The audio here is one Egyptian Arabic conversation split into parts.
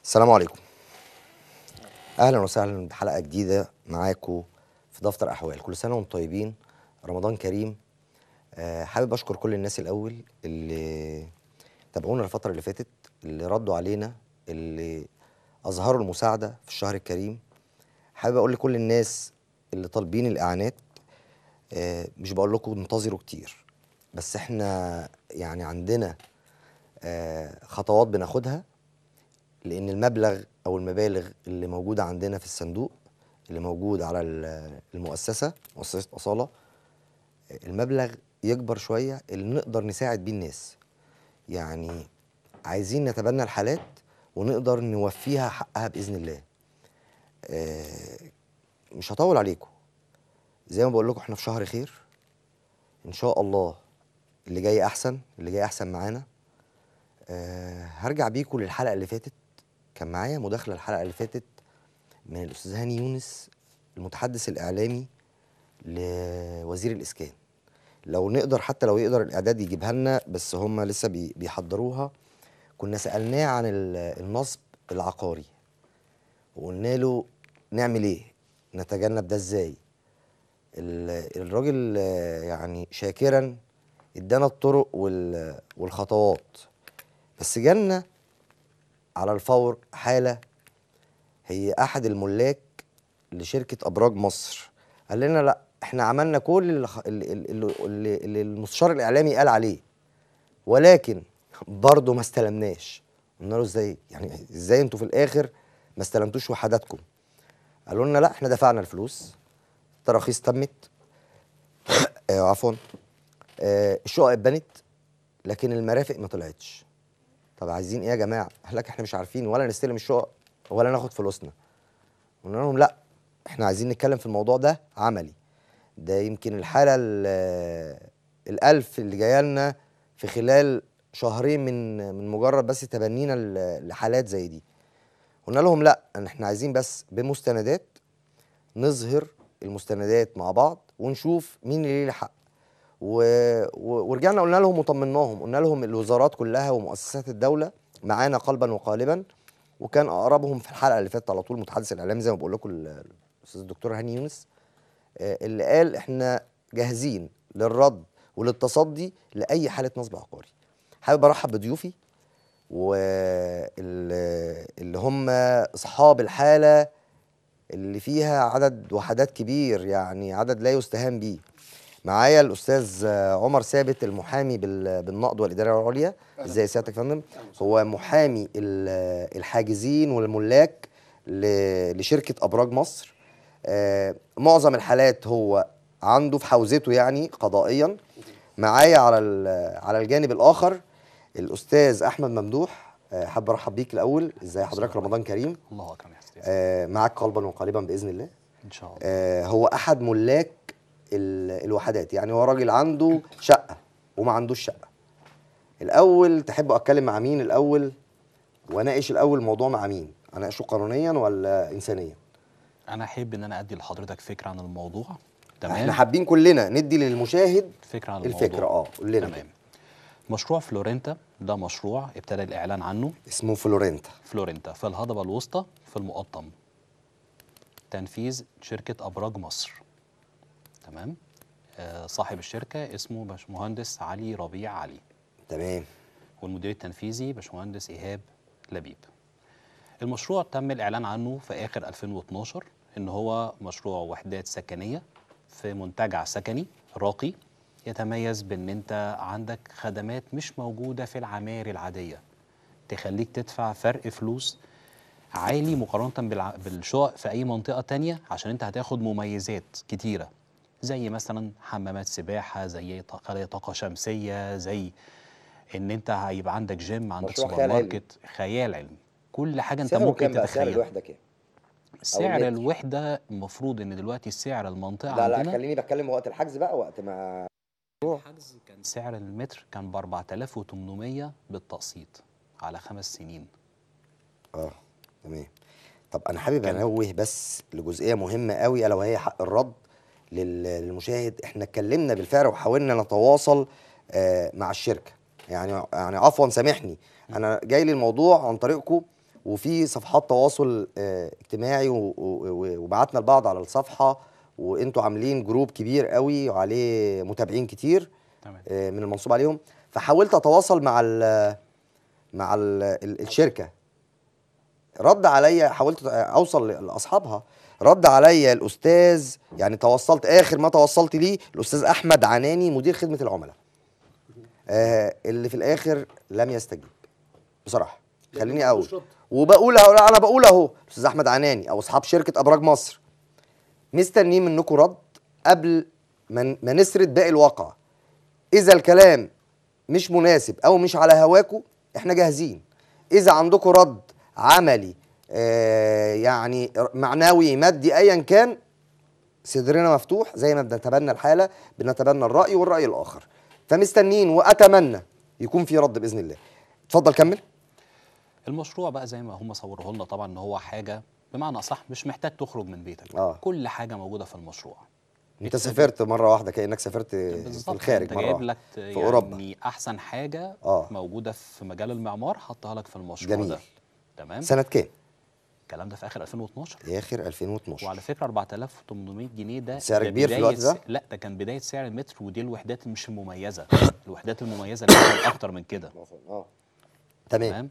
السلام عليكم اهلا وسهلا بحلقه جديده معاكم في دفتر احوال كل سنه وانتم طيبين رمضان كريم آه، حابب اشكر كل الناس الاول اللي تابعونا الفتره اللي فاتت اللي ردوا علينا اللي اظهروا المساعده في الشهر الكريم حابب اقول لكل الناس اللي طالبين الاعانات آه، مش بقول لكم انتظروا كتير بس احنا يعني عندنا آه، خطوات بناخدها لان المبلغ او المبالغ اللي موجوده عندنا في الصندوق اللي موجود على ال- المؤسسه مؤسسه اصاله المبلغ يكبر شويه اللي نقدر نساعد بيه الناس يعني عايزين نتبنى الحالات ونقدر نوفيها حقها باذن الله آه، مش هطول عليكم زي ما بقول لكم احنا في شهر خير ان شاء الله اللي جاي احسن اللي جاي احسن معانا أه هرجع بيكم للحلقه اللي فاتت كان معايا مداخله الحلقه اللي فاتت من الاستاذ هاني يونس المتحدث الاعلامي لوزير الاسكان لو نقدر حتى لو يقدر الاعداد يجيبها لنا بس هم لسه بي- بيحضروها كنا سالناه عن ال- النصب العقاري وقلنا له نعمل ايه نتجنب ده ازاي ال- الراجل آه، يعني شاكرا ادانا الطرق وال- والخطوات بس جالنا على الفور حاله هي احد الملاك لشركه ابراج مصر قال لنا لا احنا عملنا كل اللي, خ- اللي, اللي, اللي, اللي المستشار الاعلامي قال عليه ولكن برضه ما استلمناش قلنا له ازاي يعني ازاي انتوا في الاخر ما استلمتوش وحداتكم قالوا لنا لا احنا دفعنا الفلوس التراخيص تمت آه عفوا آه الشقق اتبنت لكن المرافق ما طلعتش طب عايزين ايه يا جماعه قال لك احنا مش عارفين ولا نستلم الشقق ولا ناخد فلوسنا قلنا لهم لا احنا عايزين نتكلم في الموضوع ده عملي ده يمكن الحاله ال- الالف اللي جايه لنا في خلال شهرين من من مجرد بس تبنينا ل- لحالات زي دي قلنا لهم لا ان احنا عايزين بس بمستندات نظهر المستندات مع بعض ونشوف مين اللي ليه الحق و... و... ورجعنا قلنا لهم وطمناهم قلنا لهم الوزارات كلها ومؤسسات الدوله معانا قلبا وقالبا وكان اقربهم في الحلقه اللي فاتت على طول المتحدث الاعلامي زي ما بقول لكم ال- الاستاذ الدكتور هاني يونس آه، اللي قال احنا جاهزين للرد وللتصدي لاي حاله نصب عقاري حابب ارحب بضيوفي واللي هم اصحاب الحاله اللي فيها عدد وحدات كبير يعني عدد لا يستهان به معايا الاستاذ عمر ثابت المحامي بال- بالنقد والاداره العليا ازاي سيادتك يا فندم هو محامي ال- الحاجزين والملاك ل- لشركه ابراج مصر آه، معظم الحالات هو عنده في حوزته يعني قضائيا معايا على ال- على الجانب الاخر الاستاذ احمد ممدوح آه، حابب ارحب بيك الاول ازاي حضرتك رمضان كريم الله اكرم يا استاذ آه، معاك قلبا وقالبا باذن الله ان شاء الله آه، هو احد ملاك ال- الوحدات يعني هو راجل عنده شقه وما عندوش شقه الاول تحب اتكلم مع مين الاول واناقش الاول الموضوع مع مين اناقشه قانونيا ولا انسانيا انا احب ان انا ادي لحضرتك فكره عن الموضوع احنا تمام حابين كلنا ندي للمشاهد فكره عن الموضوع الفكره اه قول لنا تمام مشروع فلورنتا ده مشروع ابتدى الاعلان عنه اسمه فلورنتا فلورنتا في الهضبه الوسطى في المقطم تنفيذ شركه ابراج مصر تمام آه صاحب الشركه اسمه باشمهندس علي ربيع علي تمام والمدير التنفيذي باشمهندس ايهاب لبيب المشروع تم الاعلان عنه في اخر 2012 ان هو مشروع وحدات سكنيه في منتجع سكني راقي يتميز بان انت عندك خدمات مش موجوده في العماير العاديه تخليك تدفع فرق فلوس عالي مقارنه بالع- بالشقق في اي منطقه تانية عشان انت هتاخد مميزات كتيره زي مثلا حمامات سباحه زي ط- خلايا طاقه شمسيه زي ان انت هيبقى عندك جيم عندك مشروع سوبر خيال علمي. ماركت خيال علمي كل حاجه انت سعره ممكن كام بقى سعر تتخيلها الوحده كام سعر المتر؟ الوحده المفروض ان دلوقتي سعر المنطقه لا لا عندنا خليني بتكلم وقت الحجز بقى وقت ما الحجز كان سعر المتر كان ب 4800 بالتقسيط على خمس سنين اه تمام طب انا حابب كان- انوه بس لجزئيه مهمه قوي الا وهي حق الرد لل- للمشاهد احنا اتكلمنا بالفعل وحاولنا نتواصل آه، مع الشركه يعني يعني عفوا سامحني انا جاي لي الموضوع عن طريقكم وفي صفحات تواصل آه، اجتماعي و- و- و- وبعتنا لبعض على الصفحه وانتوا عاملين جروب كبير قوي وعليه متابعين كتير تمام آه، من المنصوب عليهم فحاولت اتواصل مع ال مع ال ال الشركه رد عليا حاولت اوصل لاصحابها رد عليا الاستاذ يعني توصلت اخر ما توصلت ليه الاستاذ احمد عناني مدير خدمه العملاء آه اللي في الاخر لم يستجيب بصراحه خليني اقول وبقول اهو لا، انا بقول اهو الاستاذ احمد عناني او اصحاب شركه ابراج مصر مستنيين منكم رد قبل ما ما نسرد باقي الواقع اذا الكلام مش مناسب او مش على هواكم احنا جاهزين اذا عندكم رد عملي آه يعني معنوي مادي ايا كان صدرنا مفتوح زي ما بنتبنى الحاله بنتبنى الراي والراي الاخر فمستنيين واتمنى يكون في رد باذن الله اتفضل كمل المشروع بقى زي ما هم صوروه لنا طبعا ان هو حاجه بمعنى اصح مش محتاج تخرج من بيتك آه. كل حاجه موجوده في المشروع انت اكتب- سافرت مره واحده كانك سافرت في بالظبط الخارج انت مره جايب واحدة. لك في يعني اوروبا احسن حاجه آه. موجوده في مجال المعمار حطها لك في المشروع جميل. ده تمام سنه كام الكلام ده في اخر 2012 اخر 2012 وعلى فكره 4800 جنيه ده سعر ده كبير في بداية الوقت ده؟ س- لا ده كان بدايه سعر المتر ودي الوحدات مش المميزه الوحدات المميزه اللي كانت اكتر من كده اه تمام تمام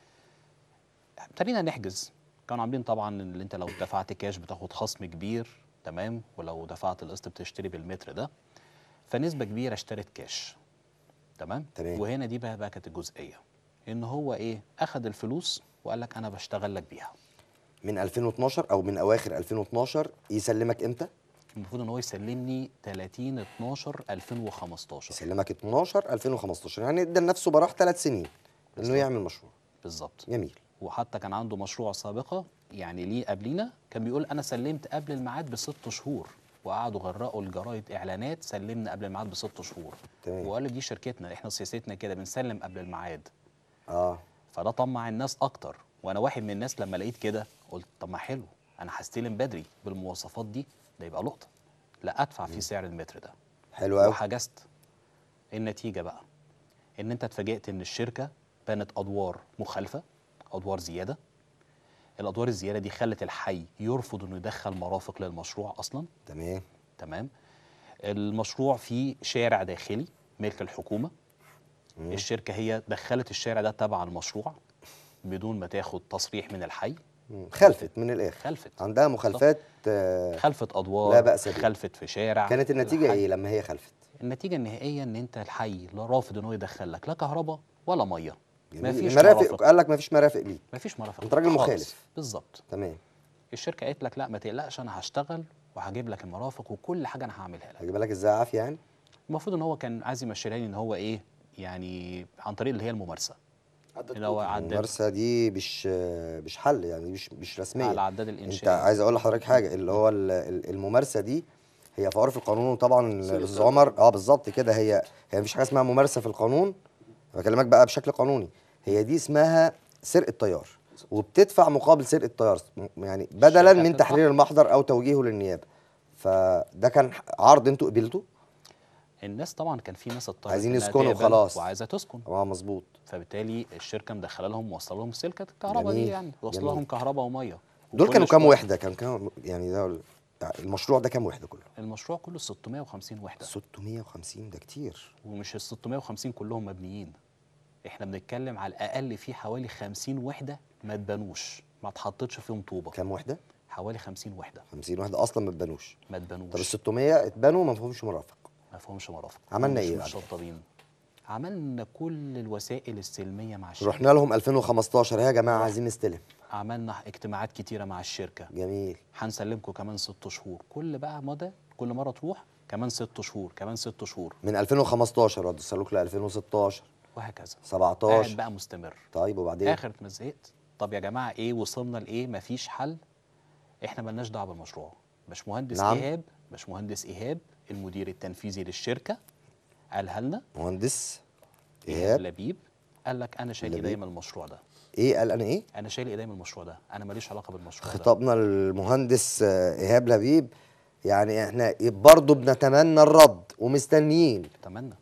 ابتدينا نحجز كانوا عاملين طبعا اللي انت لو دفعت كاش بتاخد خصم كبير تمام ولو دفعت القسط بتشتري بالمتر ده فنسبه كبيره اشترت كاش تمام تمام. وهنا دي بقى بقى كانت الجزئيه ان هو ايه اخد الفلوس وقال لك انا بشتغل لك بيها من 2012 او من اواخر 2012 يسلمك امتى المفروض ان هو يسلمني 30 12 2015 يسلمك 12 2015 يعني ادى لنفسه براح ثلاث سنين انه بالظبط. يعمل مشروع بالظبط جميل وحتى كان عنده مشروع سابقه يعني ليه قبلينا كان بيقول انا سلمت قبل الميعاد بست شهور وقعدوا غرقوا الجرايد اعلانات سلمنا قبل الميعاد بست شهور تمام. وقال دي شركتنا احنا سياستنا كده بنسلم قبل الميعاد اه فده طمع الناس اكتر وانا واحد من الناس لما لقيت كده قلت طب ما حلو انا هستلم بدري بالمواصفات دي ده يبقى لقطه لا ادفع في سعر المتر ده حلو قوي وحجزت النتيجه بقى ان انت اتفاجئت ان الشركه بنت ادوار مخالفه ادوار زياده الادوار الزياده دي خلت الحي يرفض انه يدخل مرافق للمشروع اصلا تمام تمام المشروع فيه شارع داخلي ملك الحكومه مم. الشركه هي دخلت الشارع ده تبع المشروع بدون ما تاخد تصريح من الحي مم. خلفت من الاخر خلفت عندها مخالفات آه خلفت ادوار لا بأس بها. خلفت في شارع كانت النتيجه الحي- ايه لما هي خلفت النتيجه النهائيه ان انت الحي لا رافض ان هو يدخل لك لا كهرباء ولا ميه جميل. مفيش المرافق مرافق قال لك مفيش مرافق ليك مفيش مرافق أنت راجل خالص. مخالف. بالظبط تمام الشركه قالت لك لا ما تقلقش انا هشتغل وهجيب لك المرافق وكل حاجه انا هعملها لك هجيبها لك ازاي عافيه يعني المفروض ان هو كان عايز يمشيها لي ان هو ايه يعني عن طريق اللي هي الممارسه اللي هو عداد الممارسه دي مش آه، مش حل يعني دي مش مش رسميه على عداد انت الانشاء عايز اقول لحضرتك حاجه اللي هو ال- ال- الممارسه دي هي في عرف القانون وطبعا الاستاذ عمر اه بالظبط كده هي هي مفيش حاجه اسمها ممارسه في القانون بكلمك بقى بشكل قانوني هي دي اسمها سرقه طيار وبتدفع مقابل سرقه طيار م- يعني بدلا الشركة من بتدفع. تحرير المحضر او توجيهه للنيابه فده كان عرض انتوا قبلتوه الناس طبعا كان في ناس اضطرت عايزين إنها يسكنوا تقبل وخلاص. وعايزه تسكن اه مظبوط فبالتالي الشركه مدخله لهم موصله لهم سلكه الكهرباء دي جميل، يعني وصل جميل. لهم كهرباء وميه دول وكل كانوا كام شوية- وحده كان كام يعني ده ال- المشروع ده كام وحده كله المشروع كله 650 وحده 650 ده كتير ومش ال 650 كلهم مبنيين احنا بنتكلم على الاقل في حوالي 50 وحده ما اتبنوش ما اتحطتش فيهم طوبه كام وحده حوالي 50 وحده 50 وحده اصلا ما اتبنوش ما طب ال اتبنوش 600 اتبنوا ما فيهمش مرافق ما فيهمش مرافق عملنا ومش إيه بعد متشطبين عملنا كل الوسائل السلميه مع الشركه رحنا لهم 2015 يا جماعه عايزين نستلم عملنا اجتماعات كتيره مع الشركه جميل هنسلمكم كمان ست شهور كل بقى مدى كل مره تروح كمان ست شهور كمان ست شهور من 2015 ردوا السلوك ل 2016 وهكذا 17 قاعد بقى مستمر طيب وبعدين اخر ما زهقت طب يا جماعه ايه وصلنا لايه مفيش حل احنا ملناش دعوه بالمشروع باشمهندس نعم. ايهاب باشمهندس ايهاب المدير التنفيذي للشركه قالها لنا مهندس ايهاب ايهاب لبيب قال لك انا شايل لبيب. ايديا من المشروع ده ايه قال انا ايه انا شايل ايديا من المشروع ده انا ماليش علاقه بالمشروع ده خطابنا للمهندس آه، ايهاب لبيب يعني احنا برضه بنتمنى الرد ومستنيين اتمنى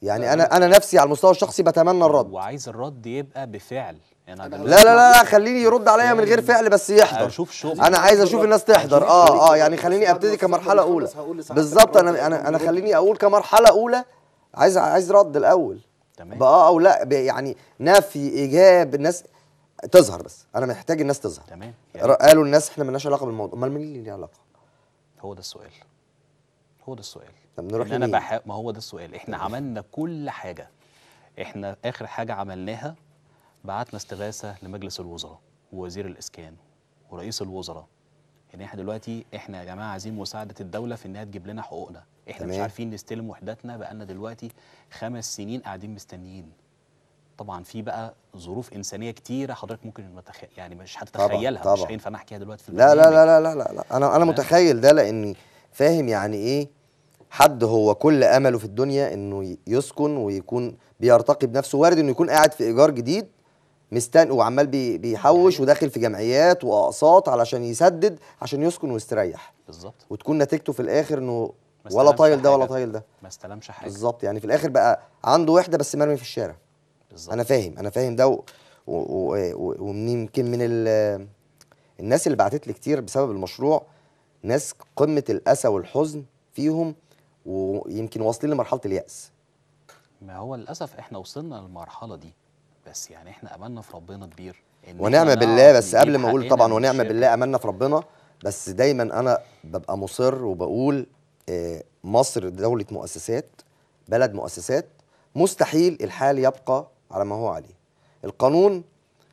يعني انا انا نفسي على المستوى الشخصي بتمنى الرد وعايز الرد يبقى بفعل يعني أنا دلوقتي لا لا لا لا خليني يرد عليا من غير فعل بس يحضر اشوف شغل انا عايز اشوف الناس تحضر اه اه يعني خليني ابتدي كمرحله اولى بالظبط انا انا انا خليني اقول كمرحله اولى عايز عايز رد الاول تمام بقى او لا ب- يعني نفي ايجاب الناس تظهر بس انا محتاج الناس تظهر تمام ر- يعني قالوا الناس احنا مالناش علاقه بالموضوع امال مين اللي ليه علاقه هو ده السؤال هو ده السؤال طب نروح إن انا لمين؟ بح... ما هو ده السؤال احنا عملنا كل حاجه احنا اخر حاجه عملناها بعتنا استغاثه لمجلس الوزراء ووزير الاسكان ورئيس الوزراء ان احنا دلوقتي احنا يا جماعه عايزين مساعده الدوله في انها تجيب لنا حقوقنا احنا مش تمام. عارفين نستلم وحداتنا بقالنا دلوقتي خمس سنين قاعدين مستنيين طبعا في بقى ظروف انسانيه كتيره حضرتك ممكن ما تخ... يعني مش هتتخيلها مش طبعا. هينفع نحكيها دلوقتي في لا لا البرنامج. لا لا لا لا, لا. انا انا تمام. متخيل ده لاني فاهم يعني ايه حد هو كل امله في الدنيا انه ي- يسكن ويكون بيرتقي بنفسه وارد انه يكون قاعد في ايجار جديد مستن وعمال بي بيحوش وداخل في جمعيات واقساط علشان يسدد عشان يسكن ويستريح بالظبط وتكون نتيجته في الاخر انه ما ولا استلمش طايل ده ولا حاجة. طايل ده ما استلمش حاجه بالظبط يعني في الاخر بقى عنده وحده بس مرمي في الشارع بالظبط انا فاهم انا فاهم ده و- و- و- و- ومن يمكن من ال- الناس اللي بعتت لي كتير بسبب المشروع ناس قمه الاسى والحزن فيهم ويمكن واصلين لمرحله الياس ما هو للاسف احنا وصلنا للمرحله دي بس يعني احنا املنا في ربنا كبير إن ونعم إحنا بالله نعرف بس قبل نجيب ما اقول حقنا طبعا من ونعم الشركة. بالله املنا في ربنا بس دايما انا ببقى مصر وبقول آه، مصر دوله مؤسسات بلد مؤسسات مستحيل الحال يبقى على ما هو عليه القانون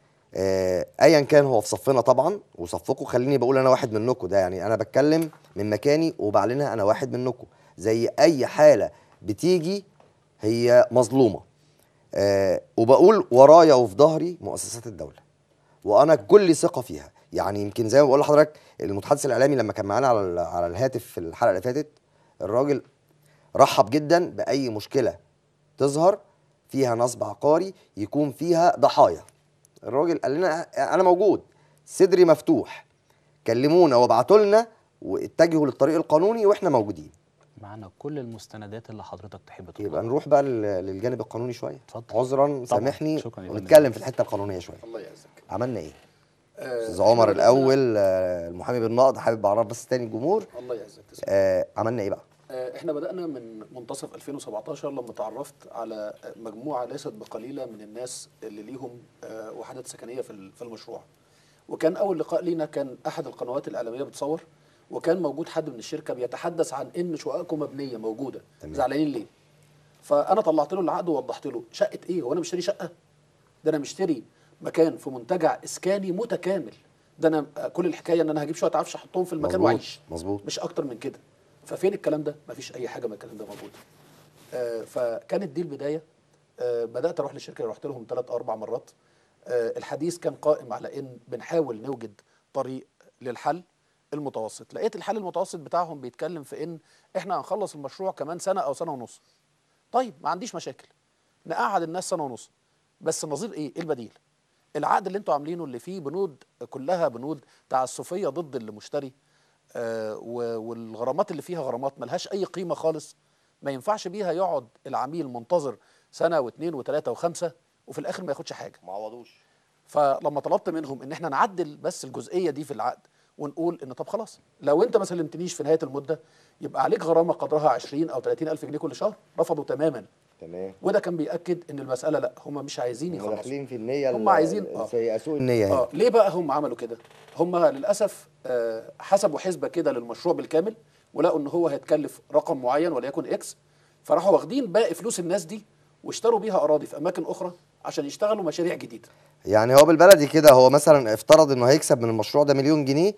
آه، ايا كان هو في صفنا طبعا وصفكم خليني بقول انا واحد منكم ده يعني انا بتكلم من مكاني وبعلنها انا واحد منكم زي اي حاله بتيجي هي مظلومه آه وبقول ورايا وفي ظهري مؤسسات الدوله وانا كل ثقه فيها يعني يمكن زي ما بقول لحضرتك المتحدث الاعلامي لما كان معانا على ال- على الهاتف في الحلقه اللي فاتت الراجل رحب جدا باي مشكله تظهر فيها نصب عقاري يكون فيها ضحايا الراجل قال لنا انا موجود صدري مفتوح كلمونا وابعتوا لنا واتجهوا للطريق القانوني واحنا موجودين معنا كل المستندات اللي حضرتك تحب يبقى تطلبها نروح بقى لل- للجانب القانوني شويه اتفضل. عذرا سامحني شكراً يا فندم. ونتكلم في الحته القانونيه شويه الله يعزك عملنا ايه آه، استاذ عمر إحنا الاول آه، المحامي بالنقد حابب اعرف بس تاني الجمهور بدأنا- الله يعزك تسلم. آه عملنا ايه بقى آه، احنا بدأنا من منتصف 2017 لما تعرفت على مجموعة ليست بقليلة من الناس اللي ليهم آه، وحدات سكنية في ال- في المشروع وكان أول لقاء لينا كان أحد القنوات الإعلامية بتصور وكان موجود حد من الشركة بيتحدث عن إن شققكم مبنية موجودة تمام. زعلانين ليه؟ فأنا طلعت له العقد ووضحت له شقة إيه؟ هو أنا مشتري شقة؟ ده أنا مشتري مكان في منتجع إسكاني متكامل ده أنا آه، كل الحكاية إن أنا هجيب شوية عفش أحطهم في المكان مظبوط وأعيش مظبوط مش اكتر من كده ففين الكلام ده مفيش اي حاجه من الكلام ده موجود آه فكانت دي البدايه آه بدات اروح للشركه رحت لهم ثلاث او اربع مرات آه الحديث كان قائم على ان بنحاول نوجد طريق للحل المتوسط لقيت الحل المتوسط بتاعهم بيتكلم في ان احنا هنخلص المشروع كمان سنه او سنه ونص طيب ما عنديش مشاكل نقعد الناس سنه ونص بس النظير ايه ايه البديل العقد اللي انتوا عاملينه اللي فيه بنود كلها بنود تعسفيه ضد المشتري آه، و- والغرامات اللي فيها غرامات ملهاش اي قيمه خالص ما ينفعش بيها يقعد العميل منتظر سنه واثنين وثلاثه وخمسه وفي الاخر ما ياخدش حاجه ما عوضوش فلما طلبت منهم ان احنا نعدل بس الجزئيه دي في العقد ونقول ان طب خلاص لو انت ما سلمتنيش في نهايه المده يبقى عليك غرامه قدرها 20 او 30 الف جنيه كل شهر رفضوا تماما تمام وده كان بياكد ان المساله لا هم مش عايزين هم يخلصوا داخلين في النيه هم عايزين- آه. سيئة سوء النيه هنا اه ليه بقى هم عملوا كده هم للاسف آه حسبوا حسبه كده للمشروع بالكامل ولقوا ان هو هيتكلف رقم معين وليكن اكس فراحوا واخدين باقي فلوس الناس دي واشتروا بيها اراضي في اماكن اخرى عشان يشتغلوا مشاريع جديده يعني هو بالبلدي كده هو مثلا افترض انه هيكسب من المشروع ده مليون جنيه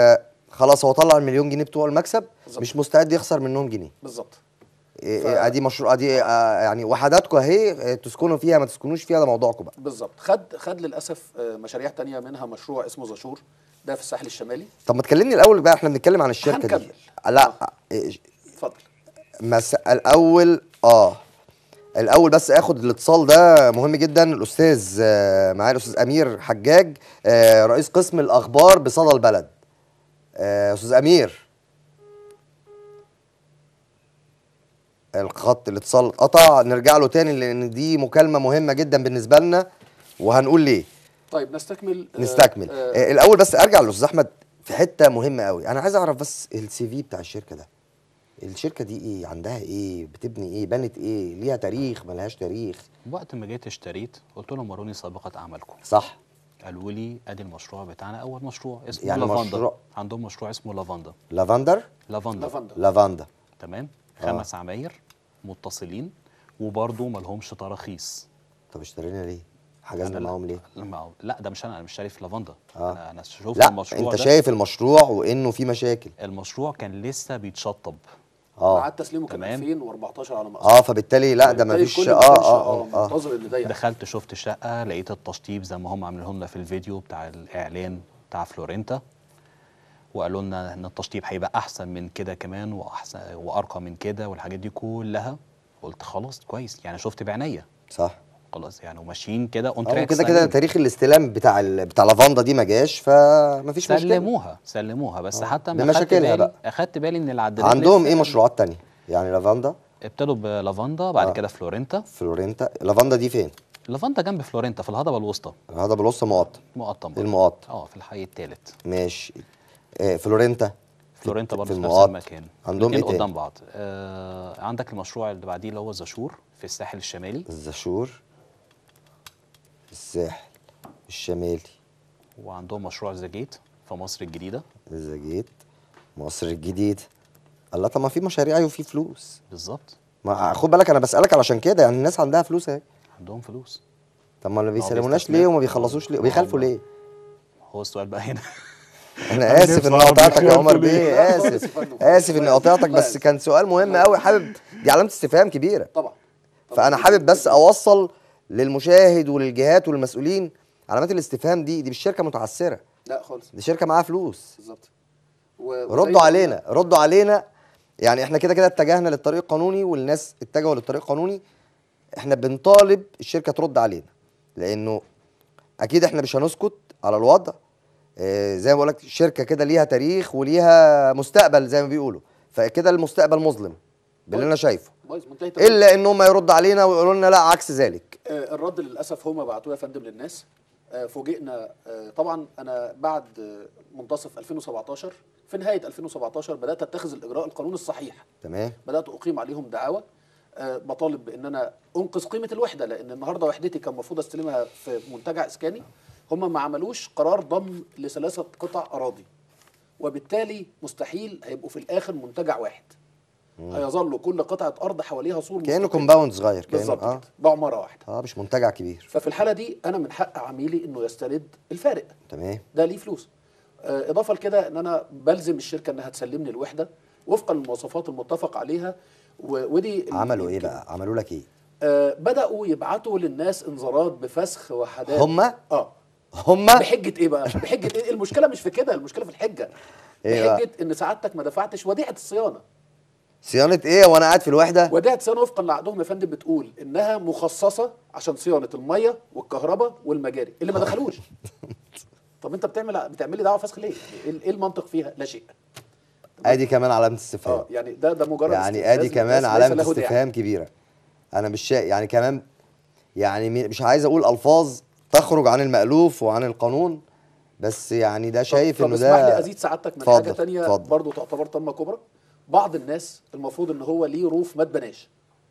فخلاص هو طلع المليون جنيه بتوع المكسب بالظبط. مش مستعد يخسر منهم جنيه بالظبط إيه ف- إيه ادي مشروع ادي آه يعني وحداتكم اهي آه، تسكنوا فيها ما تسكنوش فيها ده موضوعكم بقى بالظبط خد خد للاسف آه، مشاريع تانية منها مشروع اسمه زاشور ده في الساحل الشمالي طب ما تكلمني الاول بقى احنا بنتكلم عن الشركه دي هنكمل. لا إيه، اتفضل مس... الاول اه الاول بس اخد الاتصال ده مهم جدا الاستاذ آه، معايا الاستاذ امير حجاج آه، رئيس قسم الاخبار بصدى البلد آه، استاذ امير الخط الاتصال اتقطع نرجع له تاني لان دي مكالمه مهمه جدا بالنسبه لنا وهنقول ليه طيب نستكمل آه، نستكمل آه، آه الاول بس ارجع للاستاذ احمد في حته مهمه قوي انا عايز اعرف بس السي في بتاع الشركه ده الشركه دي ايه عندها ايه بتبني ايه بنت ايه ليها تاريخ ملهاش تاريخ وقت ما جيت اشتريت قلت لهم وروني سابقه اعمالكم صح قالوا لي ادي المشروع بتاعنا اول مشروع اسمه يعني لافاندا مشروع- عندهم مشروع اسمه لافاندا لافندر لافاندا لافندا لافاندا تمام آه. خمس عماير متصلين وبرضه ما لهمش تراخيص طب اشترينا ليه حجزنا أنا لا- معاهم ليه ما- لا ده مش انا انا مش شاري في لافاندا آه. انا انا شفت لا المشروع انت ده شايف المشروع وانه في مشاكل المشروع كان لسه بيتشطب اه ميعاد تسليمه كان تمام. 2014 على ما اه فبالتالي لا ده بالتالي مفيش الكل اه ما كانش، اه اه, آه. منتظر ان ده يحصل دخلت شفت شقه لقيت التشطيب زي ما هم عاملين لنا في الفيديو بتاع الاعلان بتاع فلورنتا وقالوا لنا ان التشطيب هيبقى احسن من كده كمان واحسن وارقى من كده والحاجات دي كلها قلت خلاص كويس يعني شفت بعينيا صح خلاص يعني وماشيين كده اون اه تراك كده كده سليم. تاريخ الاستلام بتاع ال... بتاع لافاندا دي ما جاش فمفيش مشكله سلموها سلموها بس آه. حتى ما بمشاكلها خدت بالي بقى. اخدت بالي ان العدادات عندهم لسه- ايه مشروعات تانية يعني لافاندا ابتدوا بلافاندا بعد آه. كده فلورنتا فلورنتا لافاندا دي فين لافاندا جنب فلورنتا في الهضبه الوسطى هذا بالوسط مقطم مقطم برضه. المقطم اه في الحي الثالث ماشي آه فلورنتا فلورنتا في برضه في نفس المقاط. المكان عندهم الاتنين ايه تاني؟ قدام بعض آه عندك المشروع اللي بعديه اللي هو زاشور في الساحل الشمالي الزاشور الساحل الشمالي وعندهم مشروع زاجيت في مصر الجديده الزجيت مصر الجديد الله طب ما في مشاريع وفي فلوس بالظبط ما خد بالك انا بسالك علشان كده يعني الناس عندها فلوس اهي عندهم فلوس طب ما اللي هو بيسلموناش بيستثمر. ليه وما بيخلصوش ليه هو- وبيخالفوا ليه هو السؤال بقى هنا انا اسف ان قطعتك يا عمر بيه لا خالص اسف يا فندم. اسف اني قطعتك لا. بس كان سؤال مهم قوي حابب دي علامه استفهام كبيره طبعا طبعاً. فانا حابب بس اوصل للمشاهد وللجهات والمسؤولين علامات الاستفهام دي دي مش شركه متعثره لا خالص دي شركه معاها فلوس بالظبط و- وزي ردوا ما علينا ردوا علينا يعني احنا كده كده اتجهنا للطريق القانوني والناس اتجهوا للطريق القانوني احنا بنطالب الشركه ترد علينا لانه اكيد احنا مش هنسكت على الوضع اه زي ما بقول لك شركه كده ليها تاريخ وليها مستقبل زي ما بيقولوا فكده المستقبل مظلم باللي انا شايفه بايظ منتهي التمام. الا ان هم يردوا علينا ويقولوا لنا لا عكس ذلك آه، الرد للاسف هم بعتوه يا فندم للناس آه، فوجئنا آه، طبعا انا بعد آه، منتصف 2017 في نهايه 2017 بدات اتخذ الاجراء القانوني الصحيح تمام بدات اقيم عليهم دعاوى آه، بطالب بان انا انقذ قيمه الوحده لان النهارده وحدتي كان المفروض استلمها في منتجع اسكاني هم ما عملوش قرار ضم لثلاثه قطع اراضي وبالتالي مستحيل هيبقوا في الاخر منتجع واحد هيظل كل قطعه ارض حواليها سور كانه مستقل. كومباوند صغير كانه بالظبط اه كده بعماره واحده اه مش منتجع كبير ففي الحاله دي انا من حق عميلي انه يسترد الفارق تمام ده ليه فلوس آه، اضافه لكده ان انا بلزم الشركه انها تسلمني الوحده وفقا للمواصفات المتفق عليها و- ودي ال- عملوا ايه يمكن- بقى عملوا لك ايه آه بداوا يبعتوا للناس انذارات بفسخ وحدات هم اه هم بحجه ايه بقى بحجه ايه المشكله مش في كده المشكله في الحجه إيه بقى؟ بحجه ان سعادتك ما دفعتش وديعه الصيانه صيانه ايه وانا قاعد في الوحده وديعه الصيانه وفقا لعقدهم يا فندم بتقول انها مخصصه عشان صيانه الميه والكهرباء والمجاري اللي ما دخلوش طب انت بتعمل بتعملي دعوه فسخ ليه؟ ايه إيه المنطق فيها؟ لا شيء ادي كمان علامه استفهام اه يعني ده ده مجرد يعني استفزاز ادي كمان للناس علامه ليس له داعي. استفهام كبيره انا مش شا... يعني كمان يعني م- مش عايز اقول الفاظ تخرج عن المألوف وعن القانون بس يعني ده شايف طب انه اسمح لي ده ازيد سعادتك من اتفضل، حاجه تانية اتفضل. برضو تعتبر تامه كبرى بعض الناس المفروض ان هو ليه روف ما اتبناش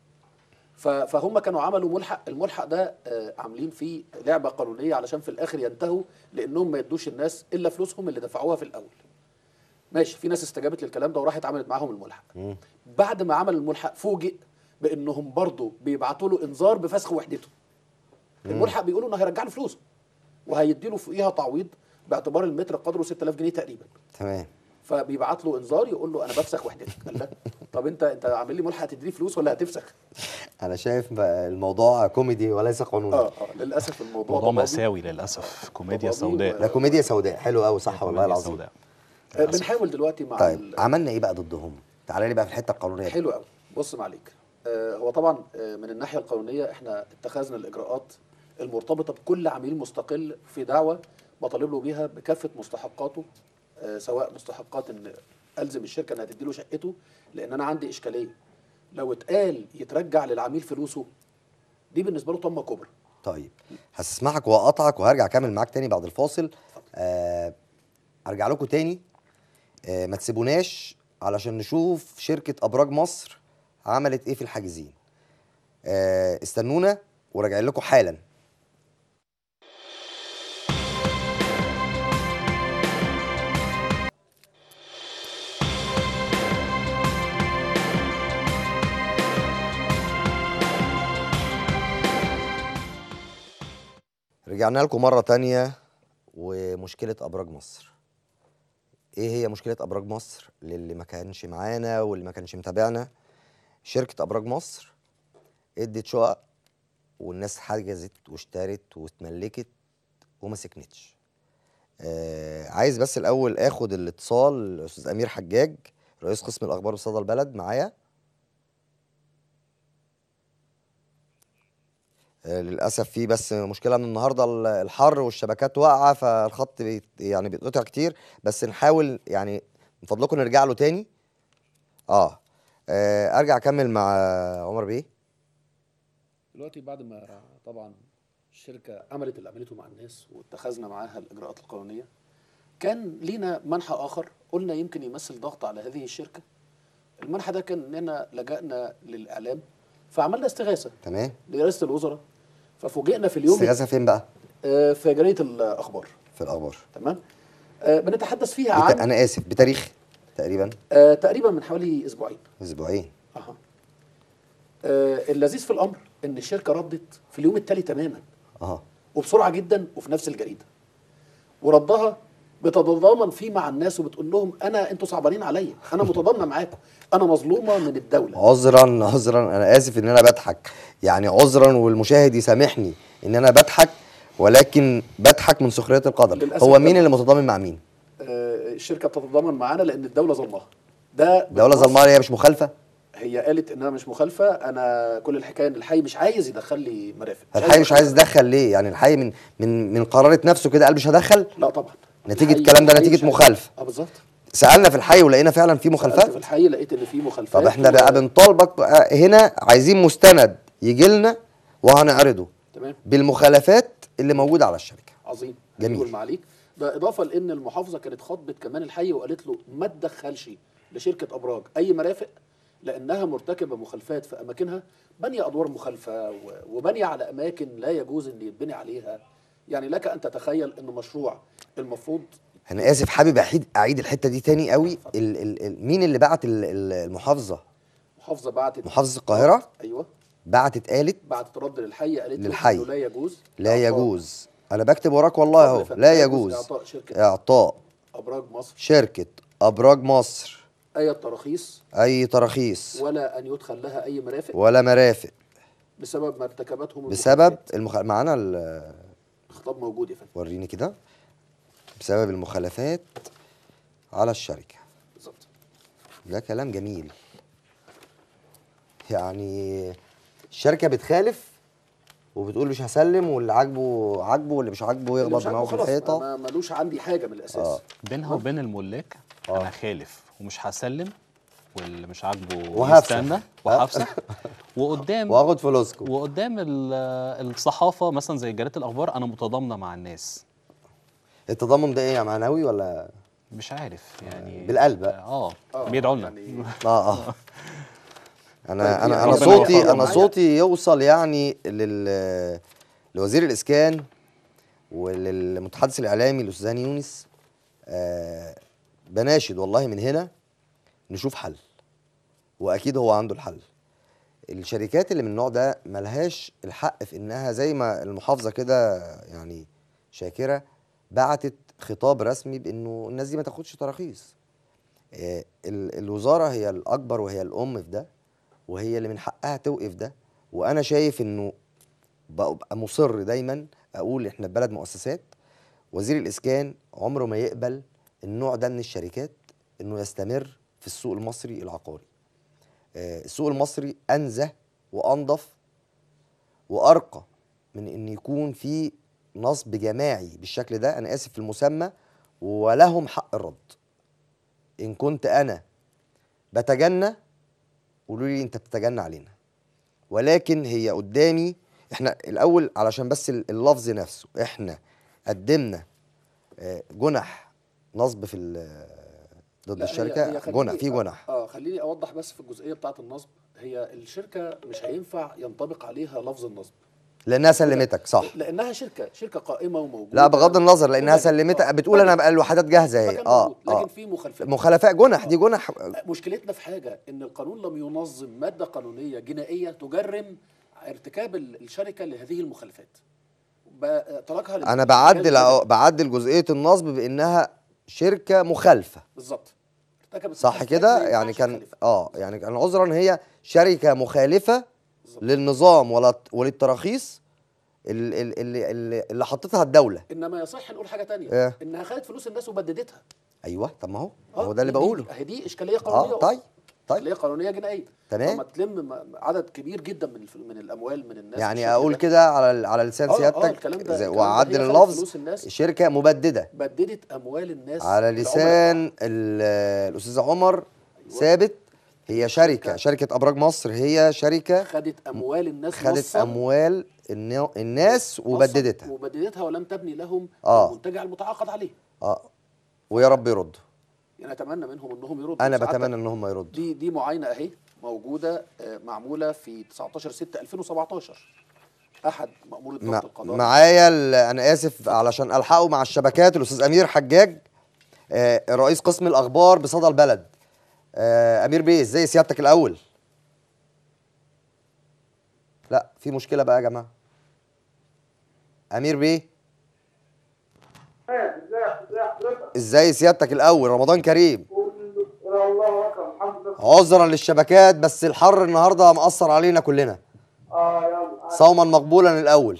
ف- فهم كانوا عملوا ملحق الملحق ده آه، عاملين فيه لعبه قانونيه علشان في الاخر ينتهوا لانهم ما يدوش الناس الا فلوسهم اللي دفعوها في الاول ماشي في ناس استجابت للكلام ده وراحت عملت معاهم الملحق بعد ما عمل الملحق فوجئ بانهم برضو بيبعتوا له انذار بفسخ وحدته الملحق بيقولوا انه هيرجع له فلوسه وهيدي له فوقيها تعويض باعتبار المتر قدره 6000 جنيه تقريبا تمام فبيبعت له انذار يقول له انا بفسخ وحدتك قال لا طب انت انت عامل لي ملحق تديني فلوس ولا هتفسخ انا شايف بقى الموضوع كوميدي وليس قانوني اه اه للاسف الموضوع موضوع ضبابي. مأساوي للأسف كوميديا ضبابي سوداء ده كوميديا سوداء حلو قوي صح والله كوميديا العظيم سوداء آه، بنحاول دلوقتي مع طيب ال- عملنا ايه بقى ضدهم تعالى لي بقى في الحته القانونيه دي. حلو قوي بص معليك آه هو طبعا آه من الناحيه القانونيه احنا اتخذنا الاجراءات المرتبطه بكل عميل مستقل في دعوه بطالب له بيها بكافه مستحقاته آه سواء مستحقات ان الزم الشركه انها تدي له شقته لان انا عندي اشكاليه لو اتقال يترجع للعميل فلوسه دي بالنسبه له طمه كبرى طيب هستسمحك وهقطعك وهرجع اكمل معاك تاني بعد الفاصل آه ارجع لكم تاني آه ما تسيبوناش علشان نشوف شركه ابراج مصر عملت ايه في الحاجزين آه استنونا وراجعين لكم حالا رجعنا لكم مرة تانية ومشكلة أبراج مصر إيه هي مشكلة أبراج مصر للي ما كانش معانا واللي ما كانش متابعنا شركة أبراج مصر ادت شقق والناس حجزت واشترت واتملكت وما سكنتش آه عايز بس الأول آخد الاتصال الأستاذ أمير حجاج رئيس قسم الأخبار بصدى البلد معايا آه، للاسف في بس مشكله من النهارده ال- الحر والشبكات واقعه فالخط بيت يعني بيتقطع كتير بس نحاول يعني من فضلكم نرجع له تاني اه, آه ارجع اكمل مع عمر بيه دلوقتي بعد ما طبعا الشركه عملت اللي عملته مع الناس واتخذنا معاها الاجراءات القانونيه كان لينا منحى اخر قلنا يمكن يمثل ضغط على هذه الشركه المنحى ده كان اننا لجأنا للاعلام فعملنا استغاثه تمام لرئاسه الوزراء ففوجئنا في اليوم استغاثه فين بقى آه، في جريده الاخبار في الاخبار تمام آه، بنتحدث فيها بت... عن انا اسف بتاريخ تقريبا آه، تقريبا من حوالي اسبوعين اسبوعين اها آه، اللذيذ في الامر ان الشركه ردت في اليوم التالي تماما اه وبسرعه جدا وفي نفس الجريده وردها بتتضامن فيه مع الناس وبتقول لهم انا انتوا صعبانين عليا انا متضامنه معاكم انا مظلومه من الدوله عذرا عذرا انا اسف ان انا بضحك يعني عذرا والمشاهد يسامحني ان انا بضحك ولكن بضحك من سخريه القدر للأسف هو مين ده- اللي متضامن مع مين آه، الشركه بتتضامن معانا لان الدوله ظلمها ده دوله بالنص. ظلمانه هي مش مخالفه هي قالت انها مش مخالفه انا كل الحكايه ان الحي مش عايز يدخل لي مرافق الحي مش عايز يدخل ليه يعني الحي من من من قرارة نفسه كده قال مش هدخل لا طبعا نتيجة الحي- الكلام ده الحي نتيجة مش عايز. مخالفة. اه بالظبط سالنا في الحي ولقينا فعلا في سألت مخالفات في الحي لقيت ان في مخالفات طب احنا و- بقى بنطالبك بقى هنا عايزين مستند يجي لنا وهنعرضه تمام بالمخالفات اللي موجوده على الشركه عظيم جميل. هنقول معاليك ده اضافه لان المحافظه كانت خاطبت كمان الحي وقالت له ما تدخلش لشركه ابراج اي مرافق لانها مرتكبه مخالفات في اماكنها بني ادوار مخالفه و- وبني على اماكن لا يجوز ان يتبني عليها يعني لك ان تتخيل ان مشروع المفروض انا اسف حابب اعيد اعيد الحته دي تاني قوي ال ال ال مين اللي بعت ال- ال- المحافظه محافظه بعتت محافظة القاهرة؟ ايوه بعتت قالت بعتت رد للحي قالت له للحي. إنه لا يجوز لا إعطاء- يجوز انا بكتب وراك والله اهو اتفضل يا فندم. لا لا يجوز يجوز إعطاء شركة اعطاء ابراج مصر شركه ابراج مصر اي تراخيص اي تراخيص ولا ان يدخل لها اي مرافق ولا مرافق بسبب ما ارتكبته من بسبب المخالفات. المخ... معانا ال- الخطاب موجود يا فندم وريني كده بسبب المخالفات على الشركه بالظبط ده كلام جميل يعني الشركه بتخالف وبتقول مش هسلم واللي عاجبه عاجبه واللي مش عاجبه اللي يخبط مش عاجبه دماغه في خلاص، الحيطه ما ملوش عندي حاجه من الاساس آه. بينها وبين الملاك آه. انا خالف ومش هسلم واللي مش عاجبه وهفسخ. يستنى وهفسخ وقدام واخد فلوسكم وقدام ال- الصحافه مثلا زي جريده الاخبار انا متضامنه مع الناس التضامن ده ايه معنوي ولا مش عارف يعني بالقلب بقى. اه آه، بيدعوا لنا يعني اه اه انا طيب، انا ربنا انا صوتي يوفقهم انا معايا. صوتي يوصل يعني لل لوزير الاسكان وللمتحدث الاعلامي الاستاذ هاني يونس آه بناشد والله من هنا نشوف حل واكيد هو عنده الحل الشركات اللي من النوع ده ملهاش الحق في انها زي ما المحافظه كده يعني شاكره بعتت خطاب رسمي بانه الناس دي ما تاخدش تراخيص آه، ال- الوزاره هي الاكبر وهي الام في ده وهي اللي من حقها توقف ده وانا شايف انه ببقى مصر دايما اقول احنا في بلد مؤسسات وزير الاسكان عمره ما يقبل النوع ده من الشركات انه يستمر في السوق المصري العقاري آه، السوق المصري انزه وانظف وارقى من ان يكون في نصب جماعي بالشكل ده انا اسف في المسمى ولهم حق الرد ان كنت انا بتجنى قولوا لي انت بتتجنى علينا ولكن هي قدامي احنا الاول علشان بس ال- اللفظ نفسه احنا قدمنا آه، جنح نصب في ال- ضد لا، هي- الشركه هي خليني- جنح في جنح اه خليني اوضح بس في الجزئيه بتاعه النصب هي الشركه مش هينفع ينطبق عليها لفظ النصب لانها سلمتك صح لانها شركه شركه قائمه وموجوده لا بغض النظر لانها ومجد. سلمتك آه، بتقول انا مجد. بقى الوحدات جاهزه اهي مكان اه موجود، لكن اه في مخالفات مخالفات جنح دي جنح مشكلتنا في حاجه ان القانون لم ينظم ماده قانونيه جنائيه تجرم ارتكاب ال- الشركه لهذه المخالفات ب- تركها لل- انا بعدل للجهاز أهو- بعدل جزئيه النصب بانها شركه مخالفه بالظبط ارتكبت صح مخالفات كده ما يعني ينفعش كان تخالفها. اه يعني كان عذرا هي شركه مخالفه بالظبط. للنظام ولا وللتراخيص ال- ال- اللي اللي, اللي حطتها الدوله انما يصح نقول حاجه تانية إيه؟ انها خدت فلوس الناس وبددتها ايوه طب ما هو ما آه، هو ده اللي دي- بقوله اهي دي اشكاليه قانونيه اه طيب طيب اشكاليه قانونيه جنائيه تمام. لما تلم م- عدد كبير جدا من الف- من الاموال من الناس يعني بالشكل اقول ده، كده على ال- على لسان آه، آه، سيادتك الكلام ده- زي- الكلام ده واعدل هي خدت اللفظ فلوس الناس. شركه مبدده بددت اموال الناس على العملاء لسان ال- الاستاذ عمر ثابت هي شركه شركة- شركه ابراج مصر هي شركه خدت اموال الناس خدت نصاً اموال النا- الناس نصاً وبددتها وبددتها ولم تبني لهم آه. المنتجع المتعاقد عليه اه ويا رب يردوا يعني اتمنى منهم انهم يردوا انا سعادتك بتمنى ان هم يردوا دي دي معاينه اهي موجوده آه، معموله في 19 6 2017 احد مامور الضبط مع- القضائي معايا ال- انا اسف علشان الحقه مع الشبكات الاستاذ امير حجاج آه، رئيس قسم الاخبار بصدى البلد آه، امير بيه ازاي سيادتك الاول لا في مشكله بقى يا جماعه امير بيه ازاي ازاي حضرتك؟ ازاي سيادتك الاول رمضان كريم يا الله اكبر الحمد لله عذرا للشبكات بس الحر النهارده مأثر علينا كلنا اه يلا صوما مقبولا الاول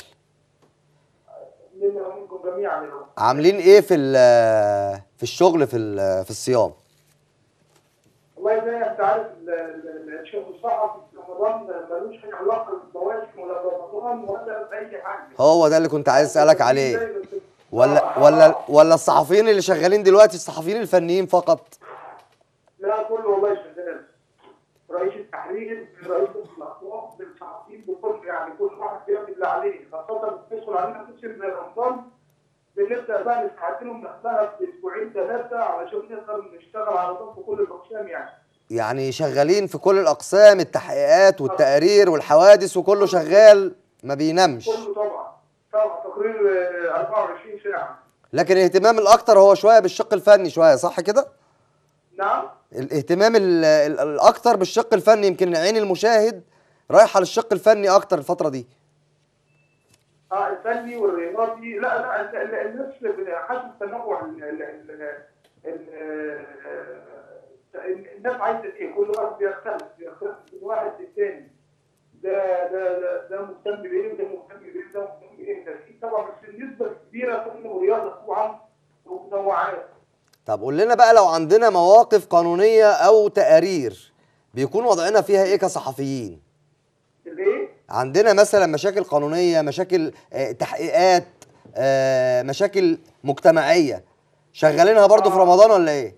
منا ومنكم جميعا يا رب عاملين ايه في ال- في الشغل في ال- في الصيام والله زي ما انت عارف ال- ال- الشغل الصحفي في رمضان ملوش اي علاقه بالمواسم ولا برمضان ولا باي حاجه هو ده اللي كنت عايز اسالك عليه ولا ولا ولا الصحفيين اللي شغالين دلوقتي الصحفيين الفنيين فقط لا كله والله شغال رئيس التحرير رئيس الاخبار بالصحفيين بكل يعني كل واحد بيعمل اللي عليه خاصه بتدخل علينا موسم زي رمضان بنبدا بقى نستعدلهم نحلها باسبوعين ثلاثه علشان نقدر نشتغل على ضبط كل الاقسام يعني يعني شغالين في كل الاقسام التحقيقات والتقارير والحوادث وكله شغال ما بينامش كله طبعا طبعا تقرير آه، 24 ساعه لكن الاهتمام الاكتر هو شويه بالشق الفني شويه صح كده نعم الاهتمام ال- ال- الاكتر بالشق الفني يمكن عين المشاهد رايحه للشق الفني اكتر الفتره دي اه الفني والرياضي لا لا ال- ال- الناس حسب تنوع ال- ال- ال- ال- ال- الناس عايزه ايه كل واحد بيختلف بيختلف من واحد للتاني ده ده ده, ده مهتم بايه وده مهتم بايه ده مهتم بايه ده في طبعا بس النسبه الكبيره فن ورياضه طبعا ومنوعات طب قول لنا بقى لو عندنا مواقف قانونيه او تقارير بيكون وضعنا فيها ايه كصحفيين الايه؟ عندنا مثلا مشاكل قانونيه مشاكل آه، تحقيقات آه، مشاكل مجتمعيه شغالينها برضو في آه. رمضان ولا ايه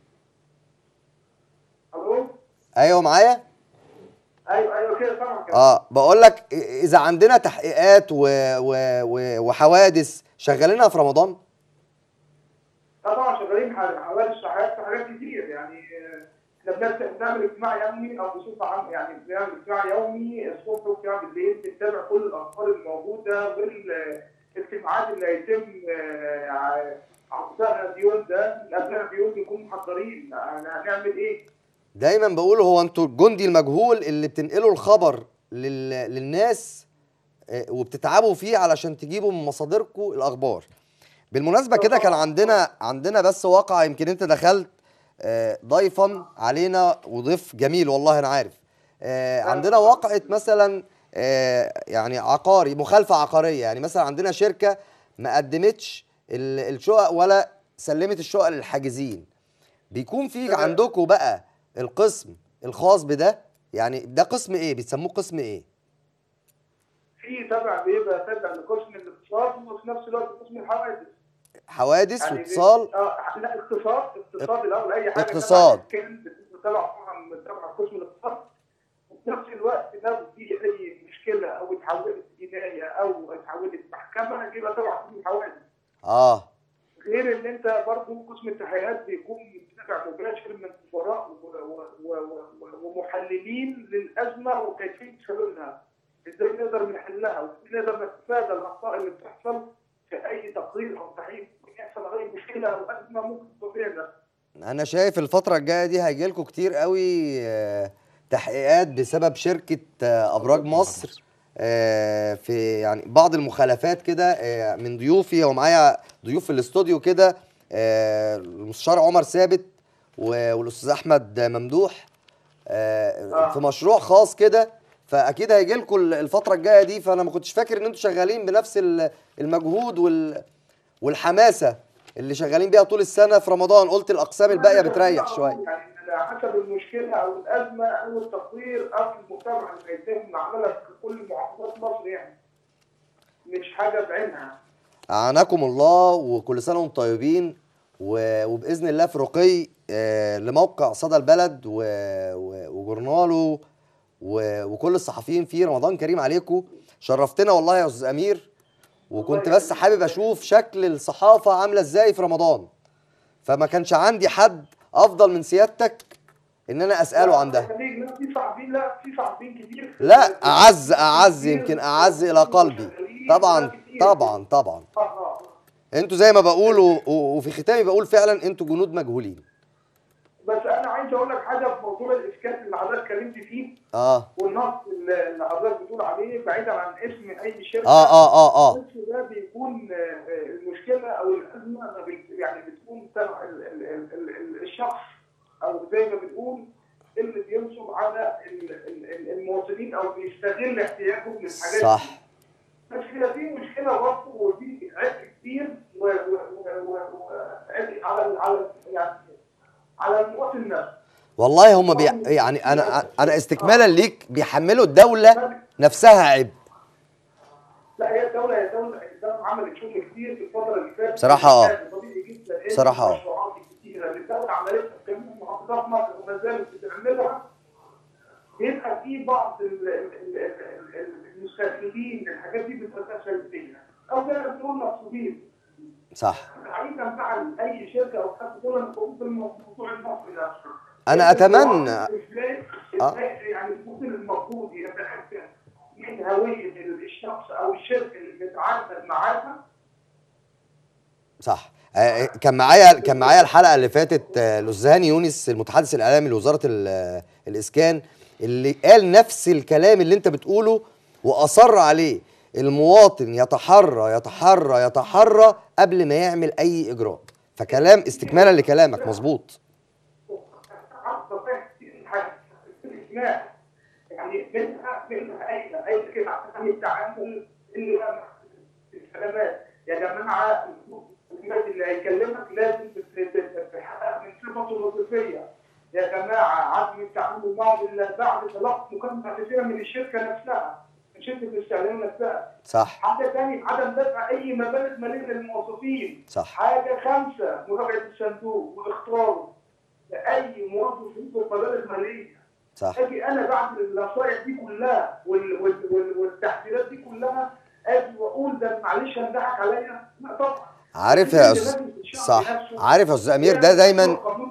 الو ايوه معايا ايوه ايوه كده طبعا كده اه بقول لك اذا عندنا تحقيقات و... و... و... وحوادث شغالينها في رمضان طبعا شغالين على حوالي الصحيات في حاجات كتير يعني آه، احنا بنبدا بنعمل اجتماع يومي او بصفه عامه يعني بنعمل اجتماع يومي الصبح واجتماع بالليل بنتابع كل الاخبار الموجوده والاجتماعات اللي هيتم آه، عقدها اليوم ده من قبلها بيوم نكون محضرين يعني هنعمل ايه؟ دايما بقول هو انتوا الجندي المجهول اللي بتنقلوا الخبر لل... للناس آه، وبتتعبوا فيه علشان تجيبوا من مصادركم الاخبار بالمناسبه كده كان عندنا عندنا بس واقعه يمكن انت دخلت آه، ضيفا علينا وضيف جميل والله انا عارف آه، عندنا واقعه مثلا آه، يعني عقاري مخالفه عقاريه يعني مثلا عندنا شركه ما قدمتش ال- الشقق ولا سلمت الشقق للحاجزين بيكون في تمام. عندكم بقى القسم الخاص بده يعني ده قسم ايه بيسموه قسم ايه في تبع بيبقى تبع لقسم الاقتصاد وفي نفس الوقت قسم الحوادث حوادث يعني واتصال اه لا اقتصاد اقتصاد الاول اي حاجه اقتصاد. تبع الإسكان بتبقى تبع طبعا تبع قسم الاقتصاد وفي نفس الوقت لو في اي مشكله او اتحولت جنايه او اتحولت محكمه يبقى طبعا في حوادث اه غير ان انت برضه قسم التحقيقات بيكون متابع مباشر من خبراء و- و- و- و- ومحللين للازمه وكيفيه حلولها ازاي نقدر نحلها وازاي نقدر نتفادى الاخطاء اللي بتحصل في اي تقرير او تحقيق ممكن يحصل اي مشكله او ازمه ممكن تواجهنا انا شايف الفتره الجايه دي هيجي لكم كتير قوي آه، تحقيقات بسبب شركه آه، ابراج مصر آه، في يعني بعض المخالفات كده آه، من ضيوفي ومعايا ضيوف في الاستوديو كده آه، المستشار عمر ثابت و- والاستاذ احمد ممدوح آه، آه. في مشروع خاص كده فاكيد هيجي لكم الفتره الجايه دي فانا ما كنتش فاكر ان انتوا شغالين بنفس ال- المجهود وال والحماسه اللي شغالين بيها طول السنه في رمضان قلت الاقسام الباقيه بتريح شويه يعني على حسب المشكله او الازمه او التقرير او المجتمع اللي هيتم عملها في كل محافظات مصر يعني مش حاجه بعينها اعانكم الله وكل سنه وانتم طيبين و- وباذن الله في رقي آه، لموقع صدى البلد و- و- وجورناله و- وكل الصحفيين فيه رمضان كريم عليكم شرفتنا والله يا استاذ امير وكنت بس حابب اشوف شكل الصحافه عامله ازاي في رمضان فما كانش عندي حد افضل من سيادتك ان انا اساله عن ده خليج لا في صعبين لا في صعبين كتير لا اعز اعز يمكن اعز الى قلبي طبعا طبعا طبعا آه، آه. انتوا زي ما بقول و- و- وفي ختامي بقول فعلا انتوا جنود مجهولين بس انا عايز اقول لك حاجه في موضوع الاسكات اللي حضرتك اتكلمت فيه اه والنص اللي اللي حضرتك بتقول عليه بعيدا عن اسم اي شركه اه اه اه اه الاسم ده بيكون آه، آه، المشكله او الازمه ما بت- يعني بتكون تبع ال- ال- ال- ال- ال- الشخص او زي ما بنقول اللي بينصب على ال- ال- ال- المواطنين او بيستغل احتياجهم للحاجات دي. صح بس هي دي مشكله برضه ودي عبء كبير و- و- و- و- وعبء على على يعني على المواطن نفسه والله هم بي يعني انا انا استكمالا ليك بيحملوا الدوله نفسها عبء لا هي الدولة هي الدولة الدولة عملت شغل كتير في الفترة اللي فاتت بصراحة اه. كان طبيعي جدا إن بصراحة اه. المشروعات الكتيرة اللي الدولة عملتها في جميع محافظات مصر وما زالت بتعملها بيبقى في بعض ال- ال- ال- ال- ال- المستفيدين الحاجات دي بتتدخل فيها أو زي ما بنقول مقصودين صح بعيدا عن أي شركة أو حد دول نقوم بالموضوع المصري نفسه أنا أتمنى- ازاي اه. ازاي يعني المواطن المفروض يتأكد من هوية الشخص أو الشركة اللي بيتعامل معاها صح آه، كان معايا كان معايا الحلقه اللي فاتت آه، الاستاذ هاني يونس المتحدث الاعلامي لوزاره ال- آه، الاسكان اللي قال نفس الكلام اللي انت بتقوله واصر عليه المواطن يتحرى يتحرى يتحرى قبل ما يعمل اي اجراء فكلام استكمالا لكلامك مظبوط عصب حاجة الاجتماع يعني منها منها أي أي كده عن التعامل اللي هو الكلمات يا جماعة الناس اللي هيكلمك لازم تحقق من صفته الوظيفية يا جماعة عدم التعامل معهم إلا بعد تلقي مكالمة كثيرة من الشركة نفسها من شركة الاستعلام نفسها صح حاجة تاني عدم دفع أي مبالغ مالية للموظفين صح حاجة خمسة مراجعة الصندوق واختاره لأي موظف يطلب مبالغ مالية صح أجي أنا بعد النصائح دي كلها وال وال وال والتحذيرات دي كلها أجي وأقول ده معلش هنضحك عليا لا طبعا عارف يا استاذ صح عارف يا استاذ امير ده دايما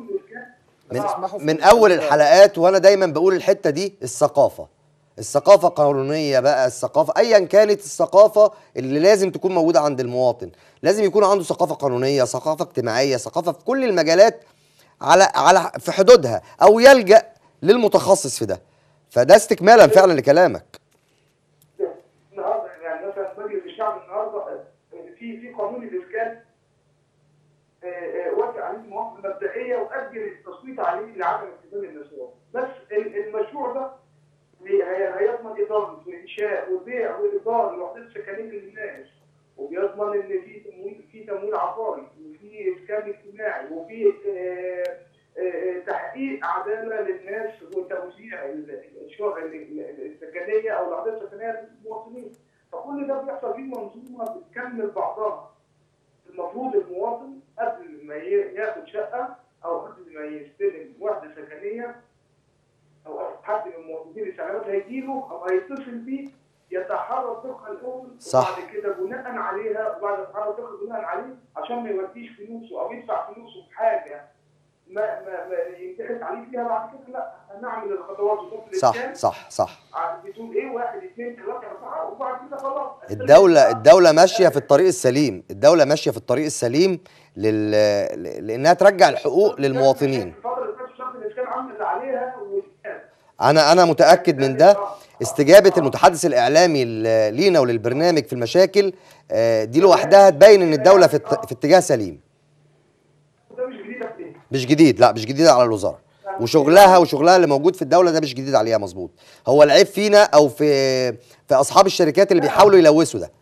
من تسمحوا في من اول الجزء ده. الحلقات وانا دايما بقول الحته دي الثقافه الثقافه قانونيه بقى الثقافه ايا كانت الثقافه اللي لازم تكون موجوده عند المواطن لازم يكون عنده ثقافه قانونيه ثقافه اجتماعيه ثقافه في كل المجالات على على في حدودها او يلجا للمتخصص في ده فده استكمالا فعلا لكلامك النهارده يعني مثلا مجلس الشعب النهارده آه، في في قانون الاسكان آه، آه، وافق عليه المواقف المبدئيه واجل التصويت عليه لعدم التزام النسوان بس ال- المشروع ده بي- هي- هيضمن اداره وانشاء وبيع وايجار لوحدات سكنيه للناس وبيضمن ان في تمويل في تمويل عقاري وفي اسكان اجتماعي وفي آه، آه، تحقيق عداله للناس وتوزيع ال- الشقق ال- ال- السكنيه او الوحدات السكنيه للمواطنين فكل ده بيحصل فيه منظومه بتكمل بعضها المفروض المواطن قبل ما ي- ياخد شقه او قبل ما يستلم وحده سكنيه او حد من موظفين الشغلات هيجيله او هيتصل بيه يتحرى الدقه الاول صح. وبعد كده بناء عليها وبعد تحرى الدقه بناء عليه عشان ما يوديش فلوسه او يدفع فلوسه في حاجه ما ما, ما ينتحس عليه فيها بعد كده لا هنعمل الخطوات وضبط صح الإسكان. صح صح بتقول ايه واحد اثنين ثلاثه اربعه وبعد كده خلاص الدولة الدولة ماشية في الطريق السليم الدولة ماشية في الطريق السليم لل... ل- لأنها ترجع الحقوق للمواطنين الفتره اللي فاتت شرط الاسكان عمل اللي عليها والإسكان. أنا أنا متأكد من ده استجابة المتحدث الإعلامي ل- لينا وللبرنامج في المشاكل آه، دي لوحدها تبين إن الدولة في, الت... في اتجاه سليم ده مش جديده في ايه مش جديد لا مش جديد على الوزارة وشغلها وشغلها اللي موجود في الدولة ده مش جديد عليها مظبوط هو العيب فينا أو في في أصحاب الشركات اللي بيحاولوا يلوثوا ده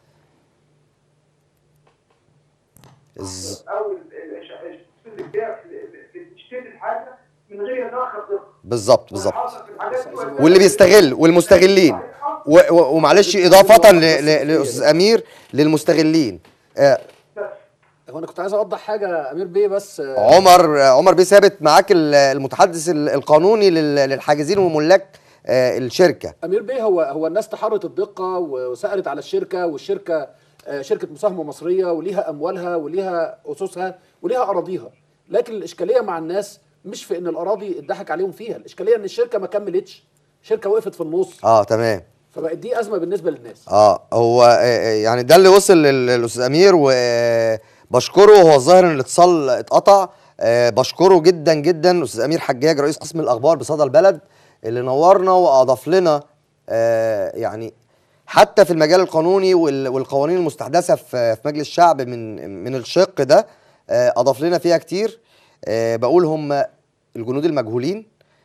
الز- او ال- ال- الش- الشخص اللي بيع- اللي بيشتري الحاجه من غير يدخل دقه بالظبط بالظبط والحاصل في الحاجات دي والدولة- واللي بيستغل والمستغلين و- و- ومعلش اضافه ل- ل- لاستاذ امير للمستغلين آه، بس هو انا كنت عايز اوضح حاجه امير بيه بس آه، عمر عمر بيه ثابت معاك ال- المتحدث ال- القانوني لل- للحاجزين وملاك آه، الشركه امير بيه هو هو الناس تحرت الدقه وسالت على الشركه والشركه آه، شركه مساهمه مصريه وليها اموالها وليها اسسها وليها اراضيها لكن الاشكاليه مع الناس مش في ان الاراضي اتضحك عليهم فيها الاشكاليه ان الشركه ما كملتش شركه وقفت في النص اه تمام فبقت دي ازمه بالنسبه للناس اه هو آه، آه، يعني ده اللي وصل لل- للاستاذ امير وبشكره هو الظاهر ان الاتصال اتقطع آه، بشكره جدا جدا استاذ امير حجاج رئيس قسم الاخبار بصدى البلد اللي نورنا واضاف لنا آه، يعني حتى في المجال القانوني وال- والقوانين المستحدثه في في مجلس الشعب من من الشق ده آه، اضاف لنا فيها كتير آه، بقول هم الجنود المجهولين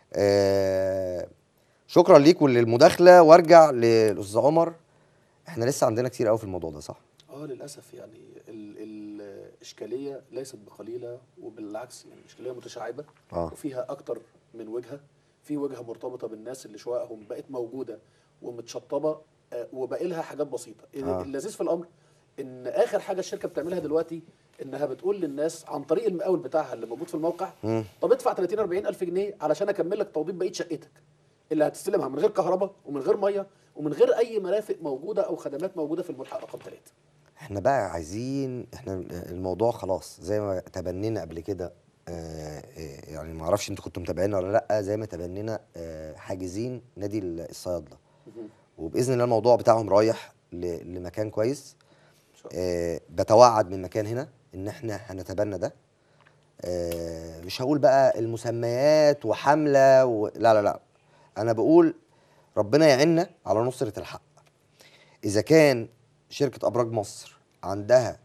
آه، شكرا ليكم للمداخله وارجع للاستاذ عمر احنا لسه عندنا كتير قوي في الموضوع ده صح اه للاسف يعني ال- ال- الاشكاليه ليست بقليله وبالعكس يعني الاشكاليه متشعبه آه. وفيها اكتر من وجهه في وجهه مرتبطه بالناس اللي شققهم بقت موجوده ومتشطبه آه، وباقي لها حاجات بسيطه آه. اللذيذ في الامر ان اخر حاجه الشركه بتعملها دلوقتي انها بتقول للناس عن طريق المقاول بتاعها اللي موجود في الموقع مم. طب ادفع 30 40 الف جنيه علشان اكمل لك توضيب بقيه شقتك اللي هتستلمها من غير كهرباء ومن غير ميه ومن غير اي مرافق موجوده او خدمات موجوده في الملحق رقم ثلاثه احنا بقى عايزين احنا الموضوع خلاص زي ما تبنينا قبل كده آه، آه، يعني ما اعرفش انتوا كنتوا متابعينا ولا لا زي ما تبنينا آه، حاجزين نادي الصيادله وباذن الله الموضوع بتاعهم رايح ل- لمكان كويس آه، بتوعد من مكان هنا ان احنا هنتبنى ده آه، مش هقول بقى المسميات وحمله و... لا لا لا انا بقول ربنا يعيننا على نصره الحق اذا كان شركه ابراج مصر عندها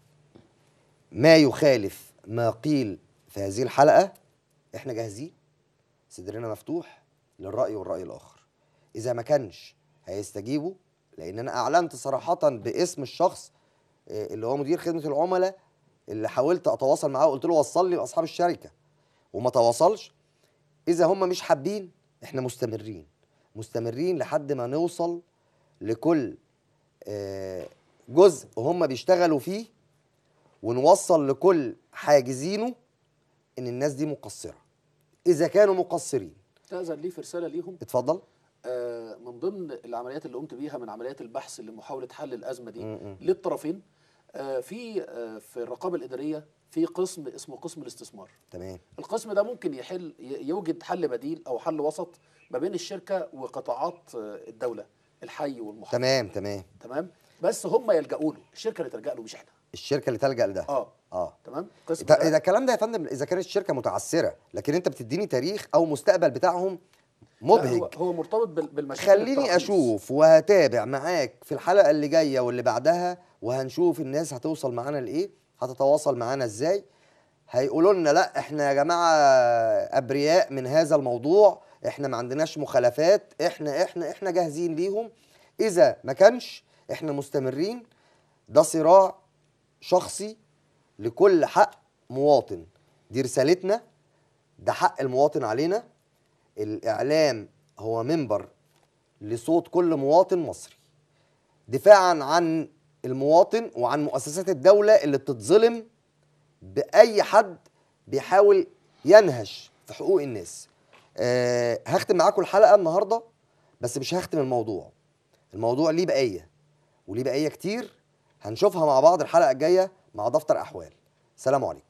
ما يخالف ما قيل في هذه الحلقه احنا جاهزين صدرنا مفتوح للراي والراي الاخر اذا ما كانش هيستجيبوا لان انا اعلنت صراحه باسم الشخص آه، اللي هو مدير خدمه العملاء اللي حاولت اتواصل معاه وقلت له وصل لي لاصحاب الشركه وما تواصلش اذا هم مش حابين احنا مستمرين مستمرين لحد ما نوصل لكل آه، جزء هم بيشتغلوا فيه ونوصل لكل حاجزينه ان الناس دي مقصره اذا كانوا مقصرين تأذن لي في رسالة ليهم اتفضل آه، من ضمن العمليات اللي قمت بيها من عمليات البحث لمحاولة حل الأزمة دي م-م. للطرفين آه، في آه، في الرقابة الإدارية في قسم اسمه قسم الاستثمار تمام القسم ده ممكن يحل ي- يوجد حل بديل أو حل وسط ما بين الشركة وقطاعات آه، الدولة الحي والمحافظة تمام تمام تمام بس هم يلجأوا له الشركة اللي تلجأ له مش احنا الشركه اللي تلجا لده اه اه تمام قسم ده- ده- ده الكلام ده يا فندم اذا كانت الشركه متعثره لكن انت بتديني تاريخ او مستقبل بتاعهم لا، مبهج هو, هو مرتبط بال- بالمشاكل خليني التراخيص. اشوف وهتابع معاك في الحلقه اللي جايه واللي بعدها وهنشوف الناس هتوصل معانا لايه هتتواصل معانا ازاي هيقولوا لنا لا احنا يا جماعه ابرياء من هذا الموضوع احنا ما عندناش مخالفات احنا احنا احنا جاهزين ليهم اذا ما كانش احنا مستمرين ده صراع شخصي لكل حق مواطن دي رسالتنا ده حق المواطن علينا الإعلام هو منبر لصوت كل مواطن مصري دفاعا عن المواطن وعن مؤسسات الدولة اللي بتتظلم بأي حد بيحاول ينهش في حقوق الناس آه هختم معاكم الحلقه النهارده بس مش هختم الموضوع الموضوع ليه بقيه وليه بقيه كتير هنشوفها مع بعض الحلقه الجايه مع دفتر احوال سلام عليكم